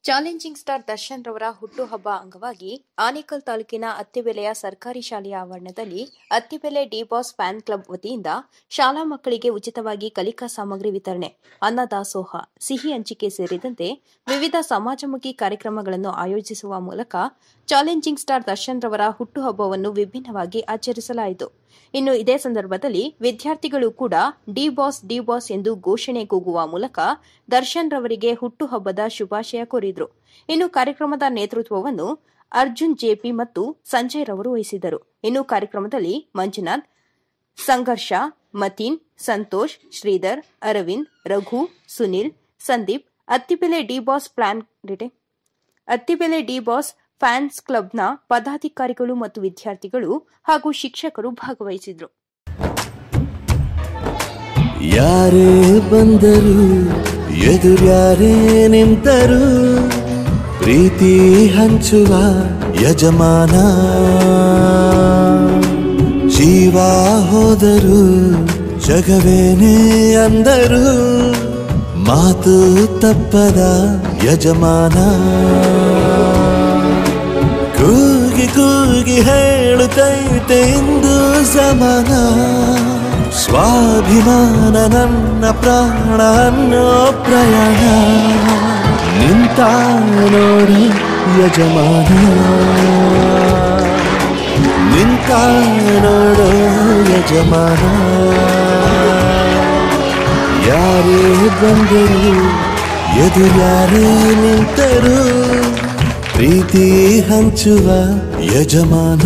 challenging star Darshan ರವರ ಹುಟ್ಟುಹಬ್ಬ ಅಂಗವಾಗಿ ಆನೇಕಲ್ ತಾಲೂಕಿನ ಅತ್ತಿಬೆಲೆಯ ಸರ್ಕಾರಿ ಶಾಲೆಯ ಆವರಣದಲ್ಲಿ Attibele D boss fan club ವತಿಯಿಂದ ಶಾಲಾ ಮಕ್ಕಳಿಗೆ ಉಚಿತವಾಗಿ ಕಲಿಕಾ ಸಾಮಗ್ರಿ ವಿತರಣೆ ಅನ್ನದಾಸೋಹ ಸಿಹಿ ಹಂಚಿಕೆ ಸೇರಿದಂತೆ ವಿವಿಧ ಸಮಾಜಮುಖಿ ಕಾರ್ಯಕ್ರಮಗಳನ್ನು ಆಯೋಜಿಸುವ ಮೂಲಕ ಚಾಲೆಂಜಿಂಗ್ ಸ್ಟಾರ್ ದರ್ಶನ್ ರವರ ಹುಟ್ಟುಹಬ್ಬವನ್ನು ವಿಭಿನ್ನವಾಗಿ ಆಚರಿಸಲಾಯಿತು ಇನ್ನು ಇದೇ ಸಂದರ್ಭದಲ್ಲಿ ವಿದ್ಯಾರ್ಥಿಗಳು ಕೂಡ ಡಿ ಬಾಸ್ ಡಿ ಬಾಸ್ ಎಂದು ಘೋಷಣೆ ಕೂಗುವ ಮೂಲಕ ದರ್ಶನ್ ರವರಿಗೆ ಹುಟ್ಟುಹಬ್ಬದ ಶುಭಾಶಯ ಕೋರಿದ್ರು ಇನ್ನು ಕಾರ್ಯಕ್ರಮದ ನೇತೃತ್ವವನ್ನು ಅರ್ಜುನ್ ಜೆಪಿ ಮತ್ತು ಸಂಜಯ್ ರವರು ವಹಿಸಿದರು ಇನ್ನು ಕಾರ್ಯಕ್ರಮದಲ್ಲಿ ಮಂಜುನಾಥ್ ಸಂಘರ್ಷ ಮತೀನ್ ಸಂತೋಷ್ ಶ್ರೀಧರ್ ಅರವಿಂದ್ ರಘು ಸುನಿಲ್ ಸಂದೀಪ್ ಅತ್ತಿಬೆಲೆ ಡಿ ಬಾಸ್ ಪ್ಲಾನ್ ರಿಟೆ ಅತ್ತಿಬೆಲೆ ಡಿ ಬಾಸ್ ಫ್ಯಾನ್ಸ್ ಕ್ಲಬ್ನ ಪದಾಧಿಕಾರಿಗಳು ಮತ್ತು ವಿದ್ಯಾರ್ಥಿಗಳು ಹಾಗೂ ಶಿಕ್ಷಕರು ಭಾಗವಹಿಸಿದ್ರು ಯಾರೇ ಬಂದರು ಎದುರ್ಯಾರೇ ನಿಂತರು ಪ್ರೀತಿ ಹಂಚುವ ಯಜಮಾನ ಜೀವ ಹೋದರು ಜಗವೇನೇ ಅಂದರು ಮಾತು ತಪ್ಪದ ಯಜಮಾನ ಕೂಗಿ ಕೂಗಿ ಹೇಳುತ್ತೈತೆ ಇಂದು ಸಮಾನ ಸ್ವಾಭಿಮಾನ ನನ್ನ ಪ್ರಾಣ ಅನ್ನೋ ಪ್ರಯಾಣ ನಿಂತ ನೋಡು ಯಜಮಾನ ನಿಂತ ನೋಡು ಯಜಮಾನ ಯಾರೇ ಬಂದರು ಎದುರ್ಯಾರೇ ನಿಂತರು ಪ್ರೀತಿ ಹಂಚುವ ಯಜಮಾನ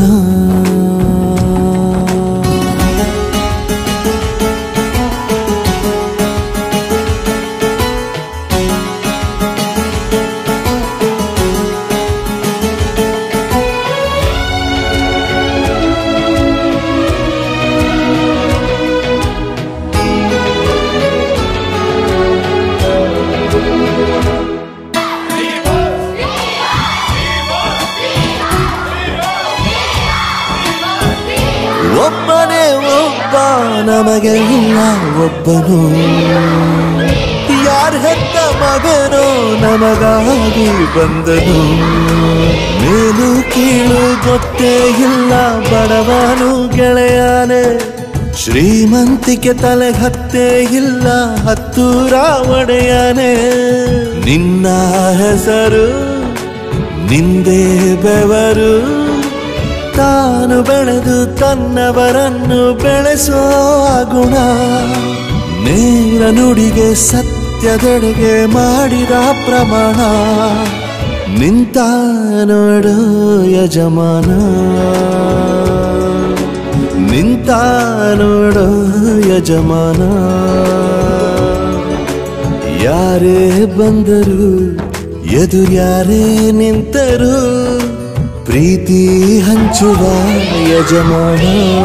ಒಬ್ಬನೇ ಒಬ್ಬ ನಮಗೆ ಇಲ್ಲ ಒಬ್ಬನು ಯಾರ ಹೆತ್ತ ಮಗನೋ ನಮಗಾಗಿ ಬಂದನು ಮೇಲು ಕೀಳು ಗೊತ್ತೇ ಇಲ್ಲ ಬಡವನು ಗೆಳೆಯಾನೆ ಶ್ರೀಮಂತಿಕೆ ತಲೆ ಹತ್ತೇ ಇಲ್ಲ ಹತ್ತೂರ ಒಡೆಯಾನೆ ನಿನ್ನ ಹೆಸರು ನಿಂದೇ ಬೆವರು ತಾನು ಬೆಳೆದು ತನ್ನವರನ್ನು ಬೆಳೆಸೋ ಗುಣ ನೇರ ನುಡಿಗೆ ಸತ್ಯದೆಡೆಗೆ ಮಾಡಿದ ಪ್ರಮಾಣ ನಿಂತ ನೋಡು ಯಜಮಾನ ನಿಂತ ನೋಡು ಯಜಮಾನ ಯಾರೇ ಬಂದರು ಎದುರ್ಯಾರೇ ನಿಂತರು ಪ್ರೀತಿ ಹಂಚುವ ಯಜಮಾನ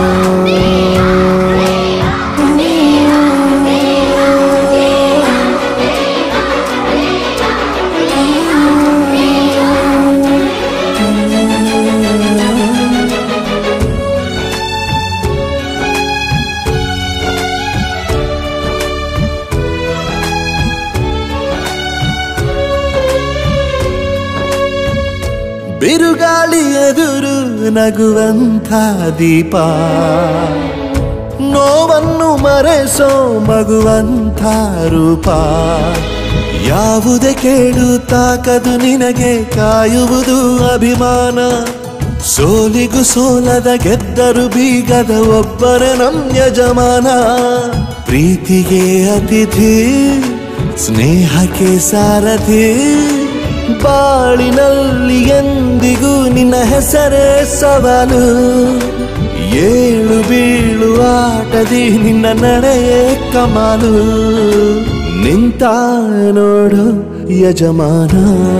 ಬಿರುಗಾಳಿ ಎದುರು ನಗುವಂಥ ದೀಪ ನೋವನ್ನು ಮರೆಸೋ ಮಗುವಂಥ ರೂಪ ಯಾವುದೇ ಕೇಳು ತಾಕದು ನಿನಗೆ ಕಾಯುವುದು ಅಭಿಮಾನ ಸೋಲಿಗೂ ಸೋಲದ ಗೆದ್ದರು ಬೀಗದ ಒಬ್ಬರ ನಮ್ ಯಜಮಾನ ಪ್ರೀತಿಗೆ ಅತಿಥಿ ಸ್ನೇಹಕ್ಕೆ ಸಾರಥಿ ಬಾಳಿನಲ್ಲಿ ಎಂದಿಗೂ ನಿನ್ನ ಹೆಸರೇ ಸವಾಲು ಏಳು ಬೀಳು ಆಟದಿ ನಿನ್ನ ನಡೆಯೇ ಕಮಾಲು ನಿಂತ ನೋಡು ಯಜಮಾನ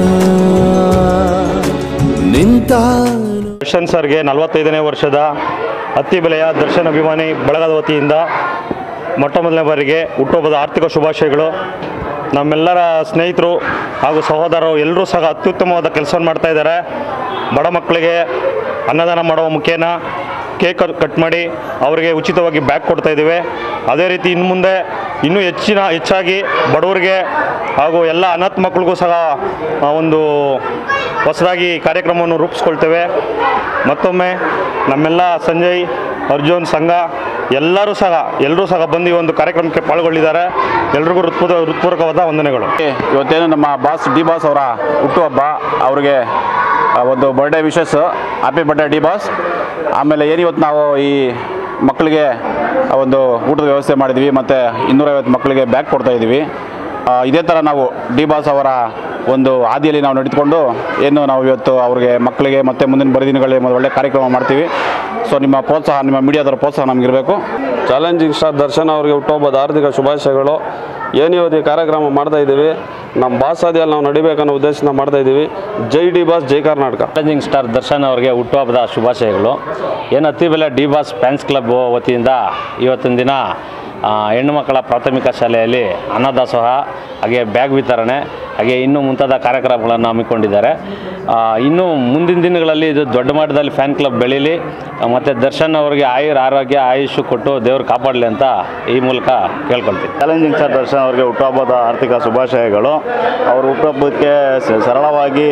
ನಿಂತ ದರ್ಶನ್ ಸರ್ಗೆ ನಲವತ್ತೈದನೇ ವರ್ಷದ ಅತ್ತಿ ಬೆಲೆಯ ದರ್ಶನ್ ಅಭಿಮಾನಿ ಬಳಗದ ವತಿಯಿಂದ ಮೊಟ್ಟ ಮೊದಲನೇ ಬಾರಿಗೆ ಹುಟ್ಟುಹಬ್ಬದ ಆರ್ಥಿಕ ಶುಭಾಶಯಗಳು ನಮ್ಮೆಲ್ಲರ ಸ್ನೇಹಿತರು ಹಾಗೂ ಸಹೋದರರು ಎಲ್ಲರೂ ಸಹ ಅತ್ಯುತ್ತಮವಾದ ಕೆಲಸವನ್ನು ಮಾಡ್ತಾ ಇದ್ದಾರೆ ಬಡ ಮಕ್ಕಳಿಗೆ ಅನ್ನದಾನ ಮಾಡುವ ಮುಖೇನ ಕೇಕ್ ಕಟ್ ಮಾಡಿ ಅವರಿಗೆ ಉಚಿತವಾಗಿ ಬ್ಯಾಗ್ ಕೊಡ್ತಾ ಇದ್ದೀವಿ ಅದೇ ರೀತಿ ಇನ್ನು ಮುಂದೆ ಇನ್ನೂ ಹೆಚ್ಚಿನ ಹೆಚ್ಚಾಗಿ ಬಡವರಿಗೆ ಹಾಗೂ ಎಲ್ಲ ಅನಾಥ ಮಕ್ಕಳಿಗೂ ಸಹ ಆ, ಒಂದು ಹೊಸದಾಗಿ ಕಾರ್ಯಕ್ರಮವನ್ನು ರೂಪಿಸ್ಕೊಳ್ತೇವೆ ಮತ್ತೊಮ್ಮೆ ನಮ್ಮೆಲ್ಲ ಸಂಜಯ್ ಅರ್ಜುನ್ ಸಂಘ ಎಲ್ಲರೂ ಸಹ ಎಲ್ಲರೂ ಸಹ ಬಂದು ಈ ಒಂದು ಕಾರ್ಯಕ್ರಮಕ್ಕೆ ಪಾಲ್ಗೊಳ್ಳಿದ್ದಾರೆ ಎಲ್ರಿಗೂ ಹೃತ್ಪೂರ್ವ ಹೃತ್ಪೂರ್ವಕವಾದ ವಂದನೆಗಳು ಇವತ್ತೇನು ನಮ್ಮ ಬಾಸ್ ಡಿ ಬಾಸ್ ಅವರ ಹುಟ್ಟುಹಬ್ಬ ಅವ್ರಿಗೆ ಆ, ಒಂದು birthday wishes happy birthday D boss ಆಮೇಲೆ ಏನು ಇವತ್ತು ನಾವು ಈ ಮಕ್ಕಳಿಗೆ ಆ ಒಂದು ಊಟದ ವ್ಯವಸ್ಥೆ ಮಾಡಿದ್ವಿ ಮತ್ತು ಇನ್ನೂರೈವತ್ತು ಮಕ್ಕಳಿಗೆ ಬ್ಯಾಗ್ ಕೊಡ್ತಾ ಇದ್ದೀವಿ ಆ, ಇದೇ ಥರ ನಾವು ಡಿ ಬಾಸ್ ಅವರ ಒಂದು ಹಾದಿಯಲ್ಲಿ ನಾವು ನಡೆದುಕೊಂಡು ಏನು ನಾವು ಇವತ್ತು ಅವ್ರಿಗೆ ಮಕ್ಕಳಿಗೆ ಮತ್ತು ಮುಂದಿನ ಬರೋ ದಿನಗಳಲ್ಲಿ ಒಂದು ಒಳ್ಳೆ ಕಾರ್ಯಕ್ರಮ ಮಾಡ್ತೀವಿ ಸೊ ನಿಮ್ಮ ಪ್ರೋತ್ಸಾಹ ನಿಮ್ಮ ಮೀಡಿಯಾದವರ ಪ್ರೋತ್ಸಾಹ ನಮಗಿರಬೇಕು ಚಾಲೆಂಜಿಂಗ್ ಸ್ಟಾರ್ ದರ್ಶನ್ ಅವರಿಗೆ ಹುಟ್ಟುಹಬ್ಬದ ಹಾರ್ದಿಕ ಶುಭಾಶಯಗಳು ಏನು ಇವತ್ತು ಈ ಕಾರ್ಯಕ್ರಮ ಮಾಡ್ತಾ ಇದ್ದೀವಿ ನಮ್ಮ ಬಾಸ್ ಹಾದಿಯಲ್ಲಿ ನಾವು ನಡಿಬೇಕನ್ನೋ ಉದ್ದೇಶದಿಂದ ಮಾಡ್ತಾ ಇದ್ದೀವಿ ಜೈ ಡಿ ಬಾಸ್ ಜೈ ಕರ್ನಾಟಕ ಚಾಲೆಂಜಿಂಗ್ ಸ್ಟಾರ್ ದರ್ಶನ್ ಅವರಿಗೆ ಹುಟ್ಟುಹಬ್ಬದ ಶುಭಾಶಯಗಳು ಏನು ಅತಿ ಬೆಲೆ ಡಿ ಬಾಸ್ ಫ್ಯಾನ್ಸ್ ಕ್ಲಬ್ ವತಿಯಿಂದ ಇವತ್ತಿನ ದಿನ ಆ, ಹೆಣ್ಣು ಮಕ್ಕಳ ಪ್ರಾಥಮಿಕ ಶಾಲೆಯಲ್ಲಿ ಅನ್ನದಾಸೋಹ ಹಾಗೆ ಬ್ಯಾಗ್ ವಿತರಣೆ ಹಾಗೆ ಇನ್ನೂ ಮುಂತಾದ ಕಾರ್ಯಕ್ರಮಗಳನ್ನು ಹಮ್ಮಿಕೊಂಡಿದ್ದಾರೆ ಆ, ಇನ್ನು ಮುಂದಿನ ದಿನಗಳಲ್ಲಿ ಇದು ದೊಡ್ಡ ಮಟ್ಟದಲ್ಲಿ ಫ್ಯಾನ್ ಕ್ಲಬ್ ಬೆಳೀಲಿ ಮತ್ತು ದರ್ಶನ್ ಅವರಿಗೆ ಆಯುರ್ ಆರೋಗ್ಯ ಆಯುಷ್ ಕೊಟ್ಟು ದೇವರು ಕಾಪಾಡಲಿ ಅಂತ ಈ ಮೂಲಕ ಕೇಳ್ಕೊಳ್ತೀನಿ ಚಾಲೆಂಜಿಂಗ್ ಸ್ಟಾರ್ ದರ್ಶನ್ ಅವರಿಗೆ ಹುಟ್ಟುಹಬ್ಬದ ಆರ್ಥಿಕ ಶುಭಾಶಯಗಳು ಅವ್ರ ಹುಟ್ಟುಹಬ್ಬಕ್ಕೆ ಸ- ಸರಳವಾಗಿ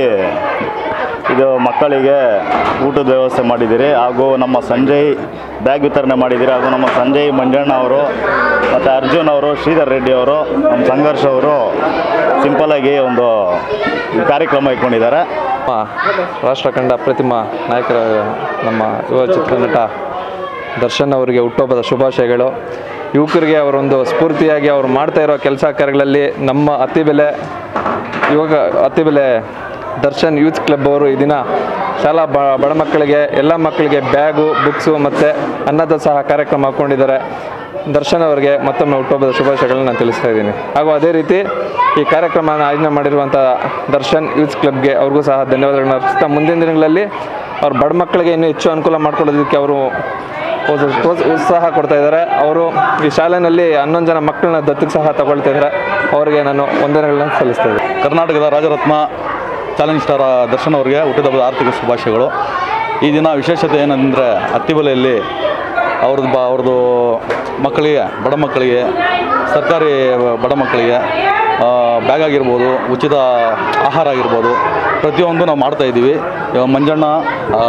ಇದು ಮಕ್ಕಳಿಗೆ ಊಟದ ವ್ಯವಸ್ಥೆ ಮಾಡಿದ್ದೀರಿ ಹಾಗೂ ನಮ್ಮ ಸಂಜಯ್ ಬ್ಯಾಗ್ ವಿತರಣೆ ಮಾಡಿದ್ದೀರಿ ಹಾಗೂ ನಮ್ಮ ಸಂಜಯ್ ಮಂಜಣ್ಣ ಅವರು ಮತ್ತು ಅರ್ಜುನ್ ಅವರು ಶ್ರೀಧರ್ ರೆಡ್ಡಿ ಅವರು ನಮ್ಮ ಸಂಘರ್ಷ ಅವರು ಸಿಂಪಲಾಗಿ ಒಂದು ಕಾರ್ಯಕ್ರಮ ಇಟ್ಕೊಂಡಿದ್ದಾರೆ ನಮ್ಮ ರಾಷ್ಟ್ರ ಕಂಡ ಅಪ್ರತಿಮ ನಾಯಕರ ನಮ್ಮ ಯುವ ಚಿತ್ರನಟ ದರ್ಶನ್ ಅವರಿಗೆ ಹುಟ್ಟುಹಬ್ಬದ ಶುಭಾಶಯಗಳು ಯುವಕರಿಗೆ ಅವರೊಂದು ಸ್ಫೂರ್ತಿಯಾಗಿ ಅವರು ಮಾಡ್ತಾ ಇರೋ ಕೆಲಸ ಕಾರ್ಯಗಳಲ್ಲಿ ನಮ್ಮ ಅತಿ ಬೆಲೆ ಯುವಕ ಅತಿ ಬೆಲೆ ದರ್ಶನ್ ಯೂತ್ ಕ್ಲಬ್ ಅವರು ಈ ದಿನ ಶಾಲಾ ಬ ಬಡ ಮಕ್ಕಳಿಗೆ ಎಲ್ಲ ಮಕ್ಕಳಿಗೆ ಬ್ಯಾಗು ಬುಕ್ಸು ಮತ್ತು ಅನ್ನದ ಸಹ ಕಾರ್ಯಕ್ರಮ ಹಾಕ್ಕೊಂಡಿದ್ದಾರೆ ದರ್ಶನ್ ಅವರಿಗೆ ಮತ್ತೊಮ್ಮೆ ಹುಟ್ಟುಹಬ್ಬದ ಶುಭಾಶಯಗಳನ್ನು ನಾನು ತಿಳಿಸ್ತಾ ಇದ್ದೀನಿ ಹಾಗೂ ಅದೇ ರೀತಿ ಈ ಕಾರ್ಯಕ್ರಮನ ಆಯೋಜನೆ ಮಾಡಿರುವಂಥ ದರ್ಶನ್ ಯೂತ್ ಕ್ಲಬ್ಗೆ ಅವ್ರಿಗೂ ಸಹ ಧನ್ಯವಾದಗಳನ್ನ ಅರ್ಪಿಸ್ತಾ ಮುಂದಿನ ದಿನಗಳಲ್ಲಿ ಅವ್ರ ಬಡ ಮಕ್ಕಳಿಗೆ ಇನ್ನೂ ಹೆಚ್ಚು ಅನುಕೂಲ ಮಾಡಿಕೊಡೋದಕ್ಕೆ ಅವರು ಒಂದು ಪ್ರೋತ್ಸ- ಉತ್ಸಾಹ ಕೊಡ್ತಾ ಇದ್ದಾರೆ ಅವರು ಈ ಶಾಲೆಯಲ್ಲಿ ಹನ್ನೊಂದು ಜನ ಮಕ್ಕಳನ್ನ ದತ್ತಿಗೆ ಸಹ ತಗೊಳ್ತಾ ಇದ್ದಾರೆ ಅವರಿಗೆ ನಾನು ವಂದನೆಗಳನ್ನ ಸಲ್ಲಿಸ್ತಾ ಇದ್ದೀನಿ ಕರ್ನಾಟಕದ ರಾಜರತ್ನ ಚಾಲೆಂಜ್ ಸ್ಟಾರ್ ದರ್ಶನ್ ಅವರಿಗೆ ಹುಟ್ಟಿದಬ್ಬದ ಆರ್ಥಿಕ ಶುಭಾಶಯಗಳು ಈ ದಿನ ವಿಶೇಷತೆ ಏನಂದರೆ ಅತ್ತಿಬಲೆಯಲ್ಲಿ ಅವ್ರದ್ದು ಬ ಅವ್ರದ್ದು ಮಕ್ಕಳಿಗೆ ಬಡ ಮಕ್ಕಳಿಗೆ ಸರ್ಕಾರಿ ಬಡ ಮಕ್ಕಳಿಗೆ ಬ್ಯಾಗ್ ಆಗಿರ್ಬೋದು ಉಚಿತ ಆಹಾರ ಆಗಿರ್ಬೋದು ಪ್ರತಿಯೊಂದು ನಾವು ಮಾಡ್ತಾ ಇದ್ದೀವಿ ಇವಾಗ ಮಂಜಣ್ಣ ಆ,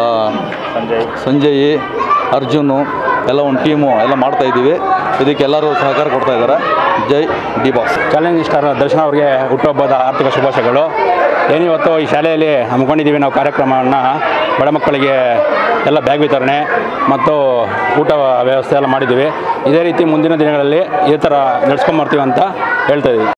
ಸಂಜಯ್ ಅರ್ಜುನು ಎಲ್ಲ ಒಂದು ಟೀಮು ಎಲ್ಲ ಮಾಡ್ತಾ ಇದ್ದೀವಿ ಇದಕ್ಕೆ ಎಲ್ಲರೂ ಸಹಕಾರ ಕೊಡ್ತಾ ಇದ್ದಾರೆ ಜೈ D boss challenging star Darshan ಅವರಿಗೆ ಹುಟ್ಟುಹಬ್ಬದ ಆರ್ಥಿಕ ಶುಭಾಶಯಗಳು ಏನಿವತ್ತು ಈ ಶಾಲೆಯಲ್ಲಿ ಹಮ್ಮಿಕೊಂಡಿದ್ದೀವಿ ನಾವು ಕಾರ್ಯಕ್ರಮವನ್ನು ಬಡ ಮಕ್ಕಳಿಗೆ ಎಲ್ಲ ಬ್ಯಾಗ್ ವಿತರಣೆ ಮತ್ತು ಊಟ ವ್ಯವಸ್ಥೆ ಎಲ್ಲ ಮಾಡಿದ್ದೀವಿ ಇದೇ ರೀತಿ ಮುಂದಿನ ದಿನಗಳಲ್ಲಿ ಈ ಥರ ನಡೆಸ್ಕೊಂಬರ್ತೀವಿ ಅಂತ ಹೇಳ್ತಾ ಇದ್ದೀವಿ